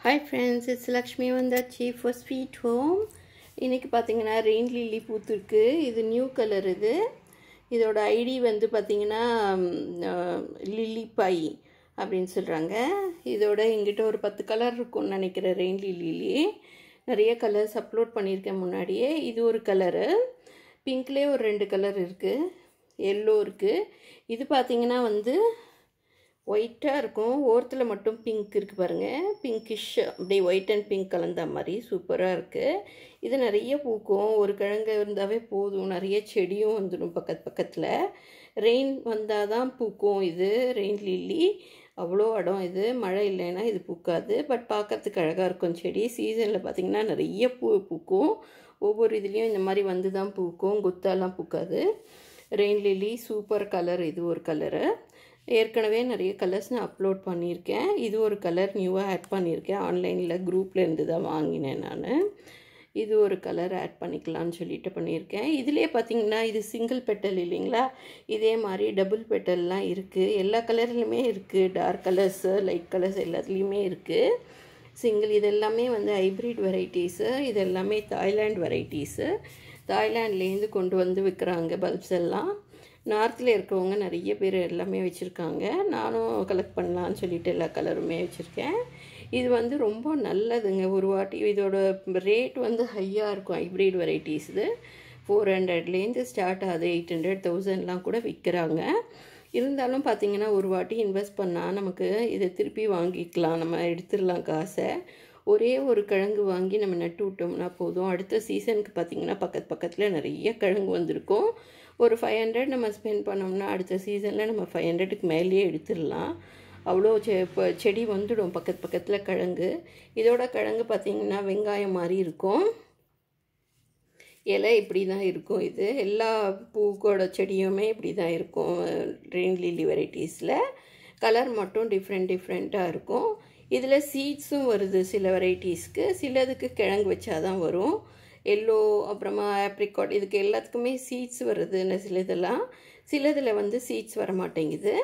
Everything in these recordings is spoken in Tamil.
ஹாய் ஃப்ரெண்ட்ஸ் இட்ஸ் லக்ஷ்மி வந்தாச்சி ஃபார் ஸ்வீட் ஹோம் இன்றைக்கி பார்த்தீங்கன்னா ரெயின் லில்லி பூத்துருக்கு இது நியூ கலர் இது இதோட ஐடி வந்து பார்த்தீங்கன்னா லில்லி பை அப்படின்னு சொல்கிறாங்க இதோட எங்கிட்ட ஒரு பத்து கலர் இருக்கும்னு நினைக்கிறேன் ரெயின் லில்லிலி நிறைய கலர்ஸ் அப்லோட் பண்ணியிருக்கேன் முன்னாடியே இது ஒரு கலரு பிங்க்லேயே ஒரு ரெண்டு கலர் இருக்குது எல்லோ இருக்குது இது பார்த்தீங்கன்னா வந்து ஒயிட்டாக இருக்கும் ஓரத்தில் மட்டும் பிங்க் இருக்குது பாருங்கள் பிங்கிஷ் அப்படியே ஒயிட் அண்ட் பிங்க் கலந்த மாதிரி சூப்பராக இருக்குது இது நிறைய பூக்கும் ஒரு கிழங்கு இருந்தாவே போதும் நிறைய செடியும் வந்துடும் பக்கத்து பக்கத்தில் ரெயின் வந்தால் தான் பூக்கும் இது ரெயின் லில்லி அவ்வளோ இடம் இது மழை இல்லைன்னா இது பூக்காது பட் பார்க்கறதுக்கு அழகாக இருக்கும் செடி சீசனில் பார்த்திங்கன்னா நிறைய பூ பூக்கும் ஒவ்வொரு இதுலேயும் இந்த மாதிரி வந்து தான் பூக்கும் குத்தாலாம் பூக்காது ரெயின் லில்லி சூப்பர் கலர் இது ஒரு கலரு ஏற்கனவே நிறைய கலர்ஸ் நான் அப்லோட் பண்ணியிருக்கேன் இது ஒரு கலர் நியூவாக ஆட் பண்ணியிருக்கேன் ஆன்லைனில் குரூப்பில் இருந்து தான் வாங்கினேன் நான் இது ஒரு கலர் ஆட் பண்ணிக்கலாம்னு சொல்லிட்டு பண்ணியிருக்கேன் இதிலே பார்த்தீங்கன்னா இது சிங்கிள் பெட்டல் இல்லைங்களா இதே மாதிரி டபுள் பெட்டல்லாம் இருக்குது எல்லா கலர்லையுமே இருக்குது டார்க் கலர்ஸு லைட் கலர்ஸ் எல்லாத்துலேயுமே இருக்குது சிங்கிள் இது எல்லாமே வந்து ஹைப்ரிட் வெரைட்டிஸு இது எல்லாமே தாய்லாண்ட் வெரைட்டிஸு தாய்லாண்ட்லேருந்து கொண்டு வந்து விற்கிறாங்க பல்ப்ஸ் எல்லாம் நார்த்தில் இருக்கவங்க நிறைய பேர் எல்லாமே வச்சுருக்காங்க நானும் கலெக்ட் பண்ணலான்னு சொல்லிட்டு எல்லா கலருமே வச்சுருக்கேன் இது வந்து ரொம்ப நல்லதுங்க ஒரு வாட்டி இதோட ரேட் வந்து ஹையாக இருக்கும் ஹைப்ரிட் வெரைட்டிஸ் இது ஃபோர் ஹண்ட்ரட்லேருந்து ஸ்டார்ட் ஆகுது எயிட் ஹண்ட்ரட் தௌசண்ட்லாம் கூட விற்கிறாங்க இருந்தாலும் பார்த்திங்கன்னா ஒரு வாட்டி இன்வெஸ்ட் பண்ணால் நமக்கு இதை திருப்பி வாங்கிக்கலாம் நம்ம எடுத்துடலாம் காசை ஒரே ஒரு கிழங்கு வாங்கி நம்ம நட்டு விட்டோம்னா போதும் அடுத்த சீசனுக்கு பார்த்திங்கன்னா பக்கத்து பக்கத்தில் நிறைய கிழங்கு வந்திருக்கும் ஒரு ஃபைவ் ஹண்ட்ரட் நம்ம ஸ்பெண்ட் பண்ணோம்னா அடுத்த சீசனில் நம்ம ஃபைவ் ஹண்ட்ரடுக்கு மேலேயே எடுத்துடலாம் அவ்வளோ செ இப்போ செடி வந்துடும் பக்கத்து பக்கத்தில் கிழங்கு இதோட கிழங்கு பார்த்திங்கன்னா வெங்காயம் மாதிரி இருக்கும் இலை இப்படி தான் இருக்கும் இது எல்லா பூக்கோட செடியுமே இப்படி தான் இருக்கும் ரெயின் லில்லி வெரைட்டிஸில் கலர் மட்டும் டிஃப்ரெண்ட் டிஃப்ரெண்ட்டாக இருக்கும் இதில் சீட்ஸும் வருது சில வெரைட்டிஸ்க்கு சிலதுக்கு கிழங்கு வச்சாதான் வரும் எல்லோ அப்புறமா ஆப்ரிகாட் இதுக்கு எல்லாத்துக்குமே சீட்ஸ் வருதுன்னு சில இதெல்லாம் சிலதில் வந்து சீட்ஸ் வர மாட்டேங்குது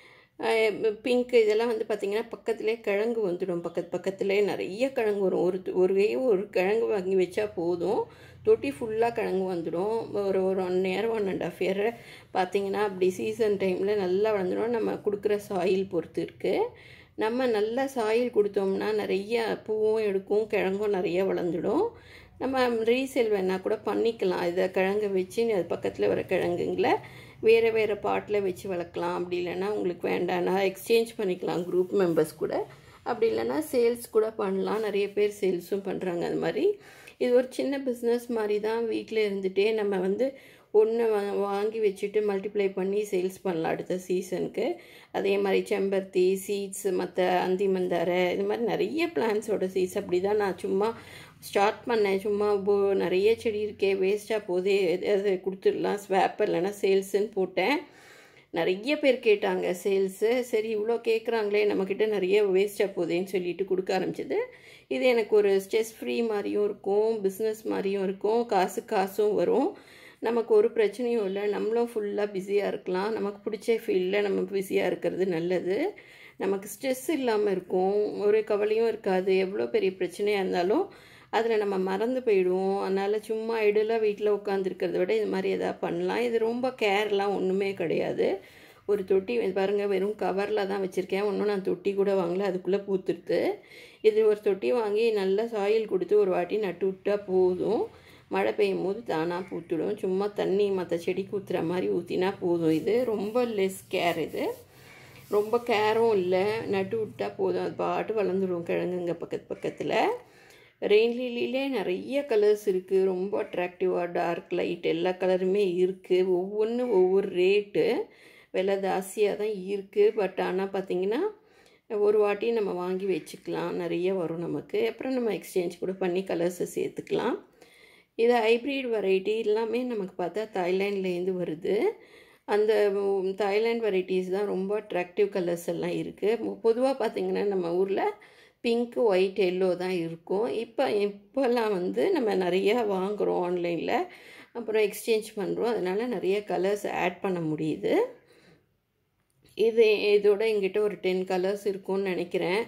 பிங்க் இதெல்லாம் வந்து பார்த்திங்கன்னா பக்கத்துலேயே கிழங்கு வந்துடும் பக்கத்து பக்கத்துலேயே நிறைய கிழங்கு வரும் ஒரு ஒரே ஒரு கிழங்கு வாங்கி வச்சா போதும் தொட்டி ஃபுல்லாக கிழங்கு வந்துடும் ஒரு ஒரு one year one and half year பார்த்திங்கன்னா அப்படி சீசன் டைமில் நல்லா வளர்ந்துடும் நம்ம கொடுக்குற சாயில் பொறுத்து இருக்குது நம்ம நல்ல சாயில் கொடுத்தோம்னா நிறைய பூவும் எடுக்கும் கிழங்கும் நிறைய வளர்ந்துடும் நம்ம ரீசேல் வேணால் கூட பண்ணிக்கலாம் இதை கிழங்கு வச்சு அது பக்கத்தில் வர கிழங்குங்களை வேறு வேறு பாட்டில் வச்சு வளர்க்கலாம் அப்படி இல்லைன்னா உங்களுக்கு வேண்டாம்னா எக்ஸ்சேஞ்ச் பண்ணிக்கலாம் குரூப் மெம்பர்ஸ் கூட அப்படி இல்லைன்னா சேல்ஸ் கூட பண்ணலாம் நிறைய பேர் சேல்ஸும் பண்ணுறாங்க அது மாதிரி இது ஒரு சின்ன பிஸ்னஸ் மாதிரி தான் வீட்டில் இருந்துகிட்டே நம்ம வந்து ஒன்று வாங்கி வச்சுட்டு மல்டிப்ளை பண்ணி சேல்ஸ் பண்ணலாம் அடுத்த சீசனுக்கு அதே மாதிரி செம்பருத்தி சீட்ஸ் மற்ற அந்தி மந்தாரை இது மாதிரி நிறைய பிளான்ஸோட சீட்ஸ் அப்படி தான் நான் சும்மா ஸ்டார்ட் பண்ணேன் சும்மா போ நிறைய செடி இருக்கே வேஸ்ட்டாக போதே அதை கொடுத்துடலாம் ஸ்வாப் இல்லைன்னா சேல்ஸுன்னு போட்டேன் நிறைய பேர் கேட்டாங்க சேல்ஸு சரி இவ்வளோ கேட்குறாங்களே நம்மக்கிட்ட நிறைய வேஸ்ட்டாக போதேன்னு சொல்லிட்டு கொடுக்க ஆரம்பிச்சது இது எனக்கு ஒரு ஸ்ட்ரெஸ் ஃப்ரீ மாதிரியும் இருக்கும் பிஸ்னஸ் மாதிரியும் இருக்கும் காசு காசும் வரும் நமக்கு ஒரு பிரச்சனையும் இல்லை நம்மளும் ஃபுல்லாக பிஸியாக இருக்கலாம் நமக்கு பிடிச்ச ஃபீல்டில் நம்ம பிஸியாக இருக்கிறது நல்லது நமக்கு ஸ்ட்ரெஸ் இல்லாமல் இருக்கும் ஒரு கவலையும் இருக்காது எவ்வளோ பெரிய பிரச்சனையாக இருந்தாலும் அதில் நம்ம மறந்து போயிடுவோம் அதனால் சும்மா ஐடலாக வீட்டில் உட்காந்துருக்கிறத விட இது மாதிரி எதாவது பண்ணலாம் இது ரொம்ப கேர்லாம் ஒன்றுமே கிடையாது ஒரு தொட்டி பாருங்கள் வெறும் கவரில் தான் வச்சுருக்கேன் ஒன்றும் நான் தொட்டி கூட வாங்கல அதுக்குள்ளே பூத்துருது இது ஒரு தொட்டி வாங்கி நல்லா சாயில் கொடுத்து ஒரு வாட்டி நட்டு விட்டால் போதும் மழை பெய்யும் போது தானாக பூத்துடும் சும்மா தண்ணி மற்ற செடிக்கு ஊற்றுற மாதிரி ஊற்றினா போதும் இது ரொம்ப லெஸ் கேர் இது ரொம்ப கேரும் இல்லை நட்டு விட்டால் போதும் அது பாட்டு வளர்ந்துடும் கிழங்குங்க பக்கத்து பக்கத்தில் ரெயின் லில்லிலே நிறைய கலர்ஸ் இருக்குது ரொம்ப அட்ராக்டிவாக டார்க் லைட் எல்லா கலருமே இருக்குது ஒவ்வொன்றும் ஒவ்வொரு ரேட்டு விலை ஜாஸ்தியாக தான் இருக்குது பட் ஆனால் பார்த்திங்கன்னா ஒரு வாட்டி நம்ம வாங்கி வச்சுக்கலாம் நிறைய வரும் நமக்கு அப்புறம் நம்ம எக்ஸ்சேஞ்ச் கூட பண்ணி கலர்ஸை சேர்த்துக்கலாம் இது ஹைப்ரிட் வெரைட்டி எல்லாமே நமக்கு பார்த்தா தாய்லாண்ட்லேருந்து வருது அந்த தாய்லாண்ட் வெரைட்டிஸ் தான் ரொம்ப அட்ராக்டிவ் கலர்ஸ் எல்லாம் இருக்குது பொதுவாக பார்த்திங்கன்னா நம்ம ஊரில் பிங்க் ஒயிட் எல்லோ தான் இருக்கும் இப்போ இப்போல்லாம் வந்து நம்ம நிறையா வாங்குகிறோம் ஆன்லைனில் அப்புறம் எக்ஸ்சேஞ்ச் பண்ணுறோம் அதனால் நிறைய கலர்ஸ் ஆட் பண்ண முடியுது இது இதோட எங்கிட்ட ஒரு டென் கலர்ஸ் இருக்கும்னு நினைக்கிறேன்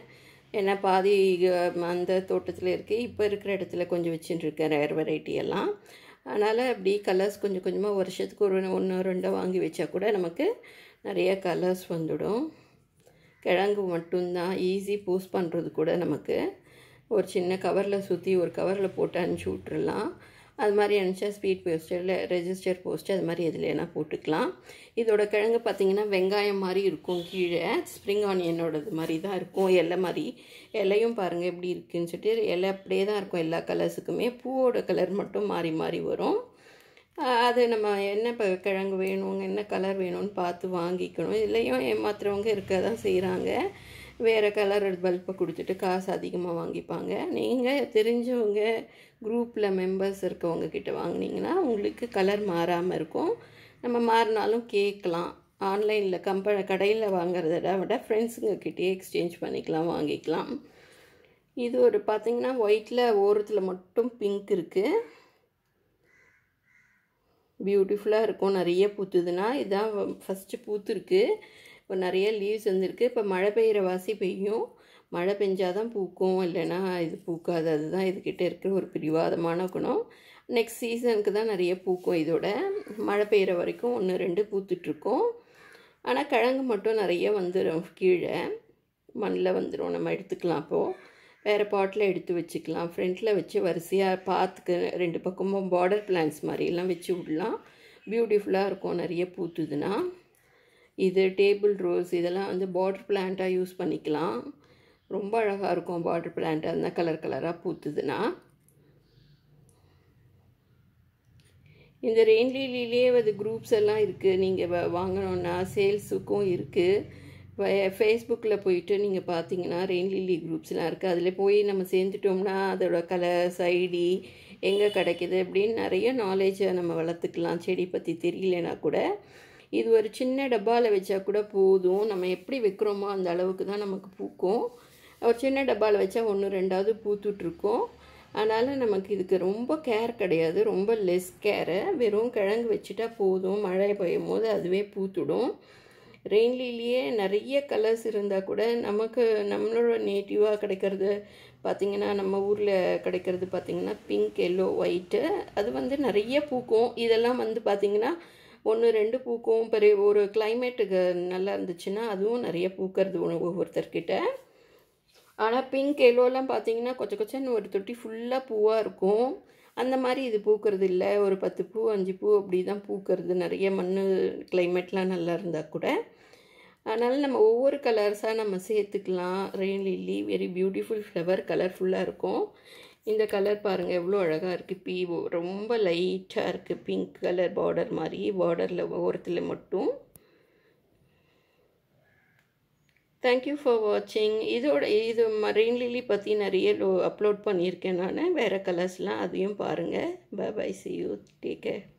ஏன்னா பாதி அஹ், அந்த தோட்டத்தில் இருக்குது இப்போ இருக்கிற இடத்துல கொஞ்சம் வச்சுட்டு இருக்கேன் ரேர் வெரைட்டி எல்லாம் அதனால் அப்படி கலர்ஸ் கொஞ்சம் கொஞ்சமாக வருஷத்துக்கு ஒரு ஒன்று ரெண்டோ வாங்கி வச்சா கூட நமக்கு நிறைய கலர்ஸ் வந்துடும் கிழங்கு மட்டும்தான் ஈஸி போஸ்ட் பண்ணுறது கூட நமக்கு ஒரு சின்ன கவரில் சுற்றி ஒரு கவரில் போட்டு அனுப்பிச்சி விட்றலாம் அது மாதிரி அனுப்பிச்சா ஸ்பீட் போஸ்டரில் ரெஜிஸ்டர் போஸ்ட் அது மாதிரி எதில் வேணால் போட்டுக்கலாம் இதோட கிழங்கு பார்த்தீங்கன்னா வெங்காயம் மாதிரி இருக்கும் கீழே ஸ்ப்ரிங் ஆனியனோடது மாதிரி தான் இருக்கும் இலை மாதிரி இலையும் பாருங்கள் எப்படி இருக்குன்னு சொல்லிட்டு இலை அப்படியே தான் இருக்கும் எல்லா கலர்ஸுக்குமே பூவோட கலர் மட்டும் மாறி மாறி வரும் ஆஹ் அது நம்ம என்ன இப்போ கிழங்கு வேணும் என்ன கலர் வேணும்னு பார்த்து வாங்கிக்கணும் இதுலேயும் ஏமாத்துறவங்க இருக்க தான் செய்கிறாங்க வேறு கலர் பல்பை கொடுத்துட்டு காசு அதிகமாக வாங்கிப்பாங்க நீங்கள் தெரிஞ்சவங்க குரூப்பில் மெம்பர்ஸ் இருக்கவங்க கிட்ட வாங்குனீங்கன்னா உங்களுக்கு கலர் மாறாமல் இருக்கும் நம்ம மாறினாலும் கேட்கலாம் ஆன்லைனில் கம்ப கடையில் வாங்குறத விட ஃப்ரெண்ட்ஸுங்க கிட்டேயே எக்ஸ்சேஞ்ச் பண்ணிக்கலாம் வாங்கிக்கலாம் இது ஒரு பார்த்திங்கன்னா ஒயிட்டில் ஓரத்தில் மட்டும் பிங்க் இருக்குது பியூட்டிஃபுல்லாக இருக்கும் நிறைய பூத்துதுன்னா இதான் ஃபஸ்ட்டு பூத்துருக்கு இப்போ நிறைய லீவ்ஸ் வந்திருக்கு இப்போ மழை பெய்கிற வாசி பெய்யும் மழை பெஞ்சாதான் பூக்கும் இல்லைன்னா இது பூக்காது அதுதான் இதுக்கிட்ட இருக்கிற ஒரு பிடிவாதமான குணம் நெக்ஸ்ட் சீசனுக்கு தான் நிறைய பூக்கும் இதோட மழை பெய்கிற வரைக்கும் ஒன்று ரெண்டு பூத்துட்ருக்கோம் ஆனால் கிழங்கு மட்டும் நிறைய வந்துடும் கீழே மண்ணில் வந்துடும் நம்ம எடுத்துக்கலாம் அப்போது வேறு பாட்டில் எடுத்து வச்சுக்கலாம் ஃப்ரண்ட்டில் வச்சு வரிசையாக பார்த்துக்கு ரெண்டு பக்கமும் பார்டர் பிளான்ஸ் மாதிரிலாம் வச்சு விடலாம் பியூட்டிஃபுல்லாக இருக்கும் நிறைய பூத்துதுன்னா இது டேபிள் ரோஸ் இதெல்லாம் வந்து பார்டர் பிளான்ட்டாக யூஸ் பண்ணிக்கலாம் ரொம்ப அழகாக இருக்கும் பார்டர் பிளான்ட் அந்த கலர் கலராக பூத்துதுன்னா இந்த ரெயின்லிலே அது குரூப்ஸ் எல்லாம் இருக்குது நீங்கள் வாங்கணுன்னா சேல்ஸுக்கும் இருக்குது ஃபேஸ்புக்கில் போயிட்டு நீங்கள் பார்த்தீங்கன்னா ரெயின் லில்லி குரூப்ஸ்லாம் இருக்குது அதில் போய் நம்ம சேர்ந்துட்டோம்னா அதோட கலர்ஸ் ஐடி எங்கே கிடைக்கிது அப்படின்னு நிறைய நாலேஜை நம்ம வளர்த்துக்கலாம் செடி பற்றி தெரியலனா கூட இது ஒரு சின்ன டப்பாவில் வச்சா கூட போதும் நம்ம எப்படி வைக்கிறோமோ அந்த அளவுக்கு தான் நமக்கு பூக்கும் ஒரு சின்ன டப்பாவில் வச்சா ஒன்று ரெண்டாவது பூத்துட்ருக்கோம் அதனால் நமக்கு இதுக்கு ரொம்ப கேர் கிடையாது ரொம்ப லெஸ் கேரு வெறும் கிழங்கு வச்சுட்டா போதும் மழை பெய்யும் போது அதுவே பூத்துடும் ரெயின்லிலேயே நிறைய கலர்ஸ் இருந்தால் கூட நமக்கு நம்மளோட நேட்டிவாக கிடைக்கிறது பார்த்திங்கன்னா நம்ம ஊரில் கிடைக்கிறது பார்த்திங்கன்னா பிங்க் எல்லோ ஒயிட்டு அது வந்து நிறைய பூக்கும் இதெல்லாம் வந்து பார்த்திங்கன்னா ஒன்று ரெண்டு பூக்கும் பெரிய ஒரு கிளைமேட்டுக்கு நல்லா இருந்துச்சுன்னா அதுவும் நிறைய பூக்கிறது ஒன்று ஒவ்வொருத்தர்கிட்ட ஆனால் பிங்க் எல்லோலாம் பார்த்தீங்கன்னா கொச்ச கொச்சன்னு ஒரு தொட்டி ஃபுல்லாக பூவாக இருக்கும் அந்த மாதிரி இது பூக்கிறது இல்லை ஒரு பத்து பூ அஞ்சு பூ அப்படி தான் பூக்கிறது நிறைய மண் கிளைமேட்லாம் நல்லா இருந்தால் கூட அதனால் நம்ம ஒவ்வொரு கலர்ஸாக நம்ம சேர்த்துக்கலாம் rain lily very beautiful flower கலர்ஃபுல்லாக இருக்கும் இந்த கலர் பாருங்கள் எவ்வளோ அழகாக இருக்குது பீ ரொம்ப லைட்டாக இருக்குது பிங்க் கலர் பார்டர் மாதிரி பார்டரில் ஓரத்தில் மட்டும் தேங்க்யூ ஃபார் வாட்சிங் இதோட இது ரெயின் லில்லி பற்றி நிறைய லோ அப்லோட் பண்ணியிருக்கேன் நான் வேறு கலர்ஸ்லாம் அதையும் பாருங்கள் bye bye see you take care